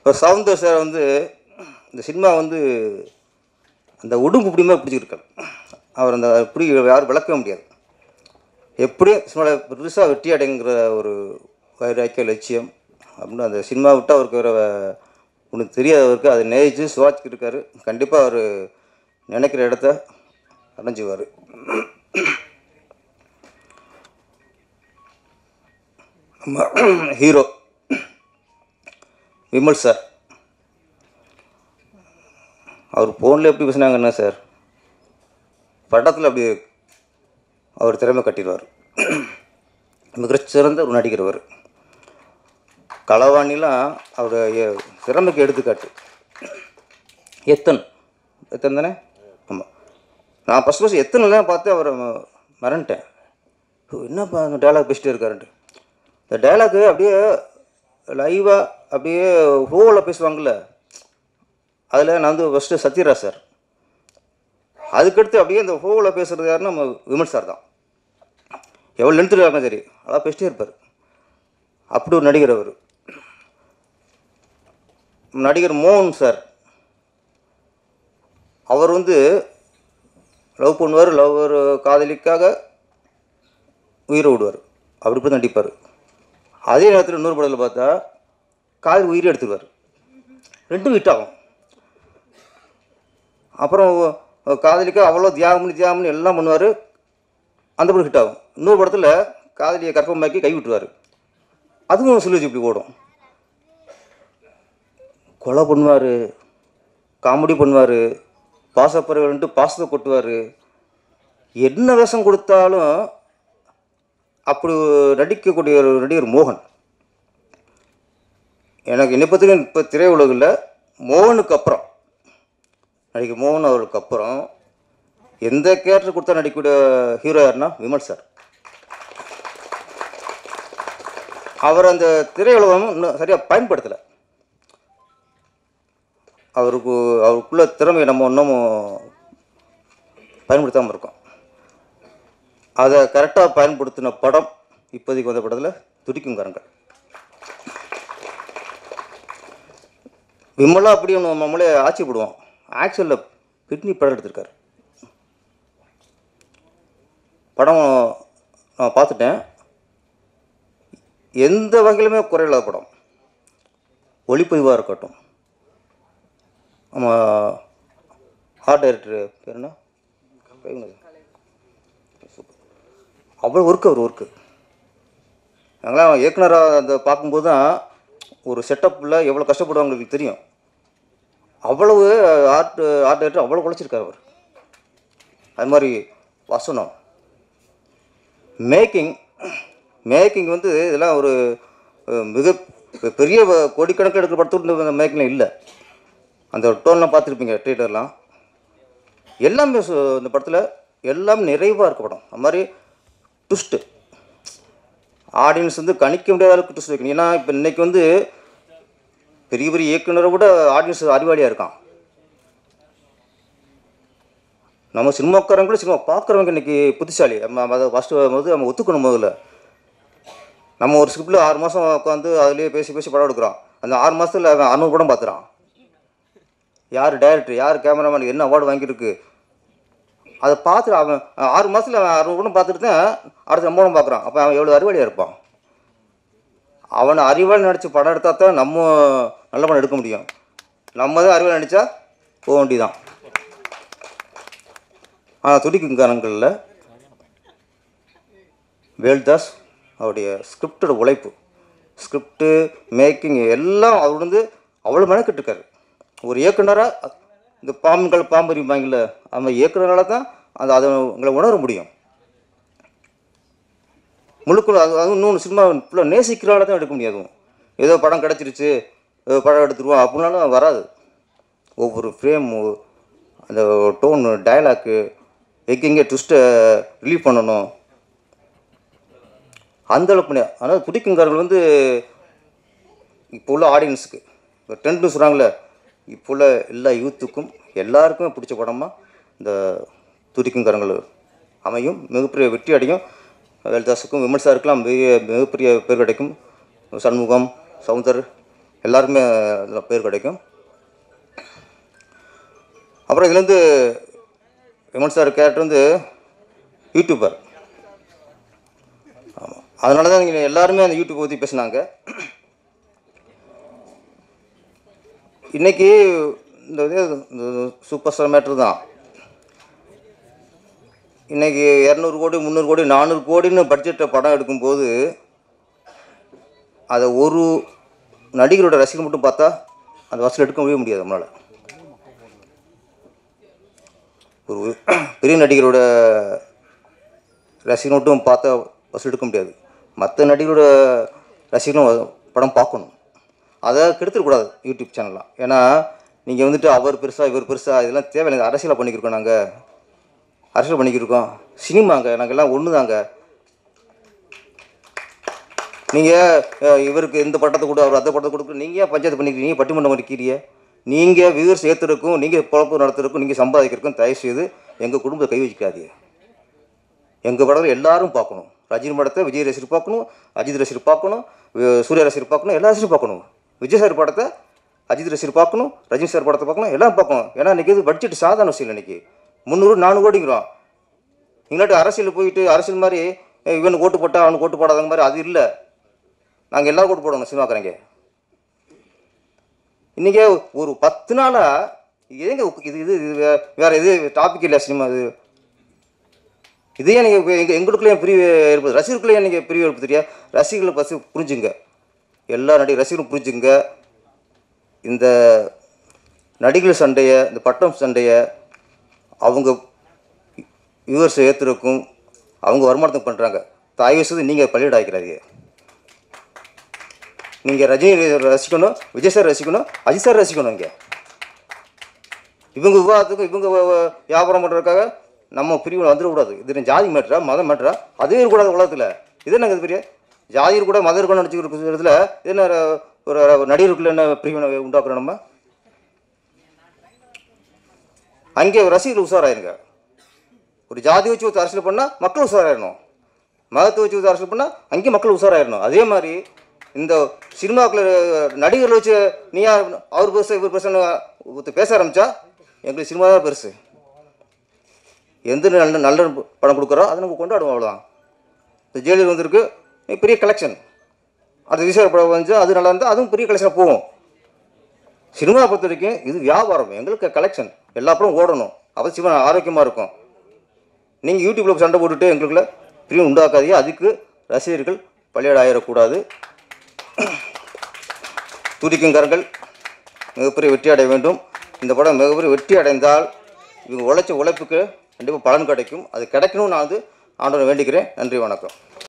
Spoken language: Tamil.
இப்போ சவுந்தர் சார் வந்து இந்த சினிமா வந்து அந்த உடும்பு பிடிமா பிடிச்சிருக்காரு அவர் அந்த பிடி யாரும் விளக்கவே முடியாது எப்படியும் சினிமாவில் பெருசாக வெற்றி அடைங்கிற ஒரு வைராக்கிய லட்சியம் அப்படின்னு அந்த சினிமா விட்டு அவருக்கு வேறு ஒன்று தெரியாதவருக்கு அதை நேசித்து சுவாச்சிக்கிட்டு இருக்காரு கண்டிப்பாக அவர் நினைக்கிற இடத்த அடைஞ்சுவார் நம்ம ஹீரோ விமல் சார் அவர் ஃபோனில் எப்படி பேசுனாங்கன்னா சார் படத்தில் அப்படி அவர் திறமை கட்டிடுவார் மிகச்சிறந்த ஒரு நடிகர் அவர் களவாணிலாம் அவருடைய திறமைக்கு எடுத்துக்காட்டு எத்தன் எத்தன் தானே ஆமாம் நான் ஃபஸ்ட் ஃபஸ்ட் எத்தனைலாம் பார்த்து அவரை ம- மறந்துட்டேன் ஓ, என்னப்பா அந்த டயலாக் பேசிட்டே இருக்காருன்ட்டு இந்த டயலாக்கு அப்படியே லைவாக அப்படியே ஹோவில் பேசுவாங்கள்ல அதில் நான் வந்து ஃபஸ்ட்டு சத்யராஜ் சார் அதுக்கடுத்து அப்படியே இந்த ஹோவில் பேசுகிறது யாருன்னா நம்ம விமல் சார் தான் எவ்வளோ லென்த்து இருக்காங்க சரி அதான் பேசிட்டே இருப்பார் அப்படி ஒரு நடிகர் அவர் நடிகர் மோகன் சார் அவர் வந்து லவ் பண்ணுவார் லவ் காதலிக்காக உயிரை விடுவார் அப்படி இப்படி தான் நடிப்பார் அதே நேரத்தில் இன்னொரு படத்தில் பார்த்தா காதல் உயிரை எடுத்துருவார் ரெண்டும் ஹிட் ஆகும் அப்புறம் காதலிக்க அவ்வளோ தியாகம் பண்ணி தியாகம் பண்ணி எல்லாம் பண்ணுவார் அந்த படம் ஹிட் ஆகும் இன்னொரு படத்தில் காதலியை கற்பமாக்கி கை விட்டுருவார் அதுவும் சிலுவச்சி இப்படி ஓடும் கொலை பண்ணுவார் காமெடி பண்ணுவார் பாசப்பறவைன்ட்டு பாசத்தை கொட்டுவார் என்ன வேஷம் கொடுத்தாலும் அப்படி நடிக்கக்கூடிய ஒரு நடிகர் மோகன் எனக்கு என்னை பற்றி இப்போ திரையுலகில் மோகனுக்கு அப்புறம் நடிகர் மோகன் அவருக்கு அப்புறம் எந்த கேரக்டர் கொடுத்தா நடிக்கக்கூடிய ஹீரோ யாருன்னா விமல் சார் அவர் அந்த திரையுலகம் இன்னும் சரியாக பயன்படுத்தலை அவருக்கு அவருக்குள்ள திறமையை நம்ம இன்னமும் பயன்படுத்தாமல் இருக்கோம் அதை கரெக்டாக பயன்படுத்தின படம் இப்போதைக்கு வந்த படத்தில் துடிக்கும் கரங்கள் விமலா அப்படி ஒன்று நம்மளே ஆச்சரியப்படுவோம் ஆக்சுவலில் கிட்னி படம் எடுத்திருக்காரு படம் நான் பார்த்துட்டேன் எந்த வகையிலுமே குறையில்லாத படம் ஒளிப்பதிவாக இருக்கட்டும் நம்ம ஆர்ட் டைரக்டர் பேர் என்ன சூப்பர் அவ்வளோ ஒர்க்கு அவர் ஒர்க்கு நாங்களாம் இயக்குனராக அந்த பார்க்கும்போது தான் ஒரு செட்டப்பில் எவ்வளோ கஷ்டப்படுவாங்களுக்கு தெரியும் அவ்வளவு ஆர்ட் ஆர்ட் டைரக்டர் அவ்வளோ குழைச்சிருக்காரு அவர் அது மாதிரி வசனம் மேக்கிங் மேக்கிங் வந்து இதெல்லாம் ஒரு அஹ், மிக பெ- பெரிய வ- கோடிக்கணக்கில் எடுக்கிற படத்தோடு இந்த மேக்கிங்லாம் இல்லை அந்த டோன்லாம் பார்த்துருப்பீங்க ட்ரீட்டர்லாம் எல்லாமே சு- இந்த படத்தில் எல்லாம் நிறைவாக இருக்க படம் அது மாதிரி ட்விஸ்ட்டு ஆடியன்ஸ் வந்து கணிக்க முடியாத அளவுக்கு ட்விஸ்ட் வைக்கணும் ஏன்னா இப்போ இன்னைக்கு வந்து பெரிய பெரிய இயக்குனரை விட ஆடியன்ஸ் அறிவாளியாக இருக்கான் நம்ம சினிமாக்காரங்க கூட சினிமா பார்க்குறவங்க இன்னைக்கு புத்திசாலி நம்ம அதை ஃபஸ்ட்டு வந்து நம்ம ஒத்துக்கணும் முதல்ல நம்ம ஒரு ஸ்கிரிப்டில் ஆறு மாதம் உட்காந்து அதுலேயே பேசி பேசி படம் எடுக்கிறோம் அந்த ஆறு மாதத்தில் அவன் அறுநூறு படம் பார்த்துறான் யார் டைரக்டர் யார் கேமராமேன் என்ன அவார்டு வாங்கியிருக்கு அதை பார்த்துட்டு அவன் ஆறு மாதத்தில் அவன் அறுநூறு படம் பார்த்துட்டு தான் அடுத்த நம்ம படம் பார்க்குறான் அப்போ அவன் எவ்வளோ அறிவாளியாக இருப்பான் அவனை அறிவாளி நடித்து படம் எடுத்தால் தான் நம்ம நல்ல படம் எடுக்க முடியும் நம்ம தான் அறிவாளி நடித்தா போக வேண்டியதான் ஆனால் துடிக்கும் காரணங்களில் வேல்தாஸ் அவருடைய ஸ்கிரிப்டோட உழைப்பு ஸ்கிரிப்டு மேக்கிங் எல்லாம் அவர் வந்து அவ்வளோ மெனக்கிட்டுருக்காரு ஒரு இயக்குனராக இந்த பாம்புகள் பாம்பறிப்பாங்கல்ல அந்த இயக்குனரால தான் அது அதை உங்களை உணர முடியும் முழுக்க அது அதுவும் இன்னொன்று சினிமா ஃபுல்லாக நேசிக்கிறால தான் எடுக்க முடியாது ஏதோ படம் கிடச்சிருச்சு ஏதோ படம் எடுத்துருவோம் அப்படின்னாலும் வராது ஒவ்வொரு ஃப்ரேமு அந்த டோனு டயலாக்கு எங்கெங்கே ட்விஸ்ட்டை ரிலீவ் பண்ணணும் அந்த அளவுக்கு பண்ணி ஆனால் துடிக்குங்காரர்கள் வந்து இப்போ உள்ள ஆடியன்ஸுக்கு இப்போ ட்ரெண்ட்னு சொல்கிறாங்களே இப்போ உள்ள எல்லா யூத்துக்கும் எல்லாருக்குமே பிடிச்ச படமாக இந்த துடிக்குங்காரங்கள் அமையும் மிகப்பெரிய வெற்றி அடையும் வேல்தாஸுக்கும் விமர்சாருக்கெல்லாம் மிக மிகப்பெரிய பேர் கிடைக்கும் சண்முகம் சவுந்தர் எல்லாருமே அதில் பேர் கிடைக்கும் அப்புறம் இதுலேருந்து விமன் சார் கேரக்டர் வந்து யூடியூபர் ஆமாம் அதனால தான் நீங்கள் எல்லாருமே அந்த யூடியூப் பற்றி பேசுனாங்க இன்னைக்கு இந்த இது இந்த சூப்பர் ஸ்டார் மேட்ரு தான் இன்னைக்கு இரநூறு கோடி முந்நூறு கோடி நானூறு கோடின்னு பட்ஜெட்டை படம் எடுக்கும்போது அதை ஒரு நடிகரோட ரசிகர் மட்டும் பார்த்தா அந்த வசூல் எடுக்க முடிய முடியாது நம்மளால் ஒரு பெரிய நடிகரோட ரசிகர் மட்டும் பார்த்தா வசூல் எடுக்க முடியாது மற்ற நடிகரோட ரசிகர்களும் வ- படம் பார்க்கணும் அதை கெடுத்துடக்கூடாது யூடியூப் சேனல்லாம் ஏன்னா நீங்கள் வந்துட்டு அவர் பெருசா இவர் பெருசா இதெல்லாம் தேவையில்லை அரசியலாக பண்ணிக்கிருக்கோம் நாங்கள் அரசியல் பண்ணிக்கிருக்கோம் சினிமாங்க நாங்கள் எல்லாம் ஒன்று தாங்க நீங்கள் இவருக்கு இந்த பட்டத்தை கொடு அவர் அந்த பட்டத்தை கொடுக்கு நீங்கள் ஏன் பஞ்சாயத்து பண்ணிக்கிறீங்க பட்டிமன்றம் பண்ணிக்கிறீங்க நீங்கள் வியூவர்ஸ் ஏற்றுறதுக்கும் நீங்கள் குழப்பம் நடத்துறதுக்கும் நீங்கள் சம்பாதிக்கிறதுக்கும் தயவு செய்து எங்கள் குடும்பத்தை கை வச்சுக்காதீங்க எங்கள் படத்தில் எல்லாரும் பார்க்கணும் ரஜினி படத்தை விஜய் ரசிகர் பார்க்கணும் அஜித் ரசிகர் பார்க்கணும் வி- சூர்யா ரசிகர் பார்க்கணும் எல்லா ரசிகரும் பார்க்கணும் விஜய் சார் படத்தை அஜித் ரசிகர் பார்க்கணும் ரஜினி சார் படத்தை பார்க்கணும் எல்லாம் பார்க்கணும் ஏன்னா இன்றைக்கி இது பட்ஜெட் சாதாரண விஷயம் இல்லை இன்றைக்கி முந்நூறு நானூறு கோடிங்கிறோம் இங்களாட்டு அரசியல் போயிட்டு அரசியல் மாதிரி "ஏய், இவனுக்கு ஓட்டு போட்டா அவனுக்கு ஓட்டு போடாத மாதிரி அது இல்லை நாங்கள் எல்லாரும் ஓட்டு போடணும் சினிமாக்காரங்க இன்றைக்கே ஒரு பத்து நாளாக எங்க இது இது இது வே- வேற இது டாபிக் இல்லை சினிமா இது இதே நீங்கள் எங்கள் எங்களுக்குள்ளேயே பிரிவு ஏற்படுது ரசிகர்களுக்குள்ளேயே நீங்கள் பிரிவு ஏற்படுத்துறியா ரசிகர்களை பற்றி புரிஞ்சுங்க எல்லா நடிகர் ரசிகர்களும் புரிஞ்சுங்க இந்த நடிகர் சண்டையை இந்த பட்டம் சண்டையை அவங்க வியூவர்ஸ் ஏற்றுறக்கும் அவங்க வருமானத்துக்கு பண்ணுறாங்க தயவு செய்து நீங்கள் பள்ளியிட ஆக்கிறாதீங்க நீங்கள் ரஜினி ரசிக்கணும் விஜய் சார் ரசிக்கணும் அஜித் சார் ரசிக்கணும் இங்கே இவங்க விவாதத்துக்கும் இவங்க வ- வ- வியாபாரம் பண்ணுறதுக்காக நம்ம பிரிவு வந்துடக்கூடாது இது என்ன ஜாதி மேட்ரா மதம் மேட்ரா அதுவே இருக்கக்கூடாது உலகத்தில் இது என்னங்க இது பெரிய ஜாதி கூட மதம் இருக்கணும்னு நினச்சிக்கிற இடத்துல இது என்ன ர- ஒரு ர- நடிகருக்குள்ள என்ன பிரிவினை உண்டாக்குறோம் நம்ம அங்கே ரசிகர்கள் உஷாராயிருங்க ஒரு ஜாதி வச்சு ஒரு அரசியல் பண்ணால் மக்கள் உஷாராயிடணும் மதத்தை வச்சு ஒரு அரசியல் பண்ணால் அங்கேயும் மக்கள் உஷாராயிடணும் அதே மாதிரி இந்த சினிமாக்குள்ள நடிகர்கள் வச்சு நீயா அவர் பெருசு இவர் பெருசுன்னு ஒருத்தர் பேச ஆரம்பிச்சா எங்களுக்கு சினிமா தான் பெருசு எந்த நல்ல நல்ல படம் கொடுக்குறோ அதை நம்ம கொண்டாடுவோம் அவ்வளோதான் இந்த ஜெயிலர் வந்திருக்கு பெரிய கலெக்ஷன் அது விசார படம் வந்து அது நல்லா இருந்தால் அதுவும் பெரிய கலெக்ஷனாக போகும் சினிமா பொறுத்த வரைக்கும் இது வியாபாரம் எங்களுக்கு கலெக்ஷன் எல்லா படம் ஓடணும் அப்போ சினிமா ஆரோக்கியமாக இருக்கும் நீங்கள் யூடியூப்பில் சண்டை போட்டுட்டு எங்களுக்குள்ள பிரிவு உண்டாக்காதீங்க அதுக்கு ரசிகர்கள் பள்ளியாடு ஆயிடக்கூடாது துடிக்கும் கரங்கள் மிகப்பெரிய வெற்றி அடைய வேண்டும் இந்த படம் மிகப்பெரிய வெற்றி அடைந்தால் இவங்க உழைச்ச உழைப்புக்கு கண்டிப்பாக பலன் கிடைக்கும் அது கிடைக்கணும்னு நான் வந்து ஆண்டவனை வேண்டிக்கிறேன் நன்றி வணக்கம்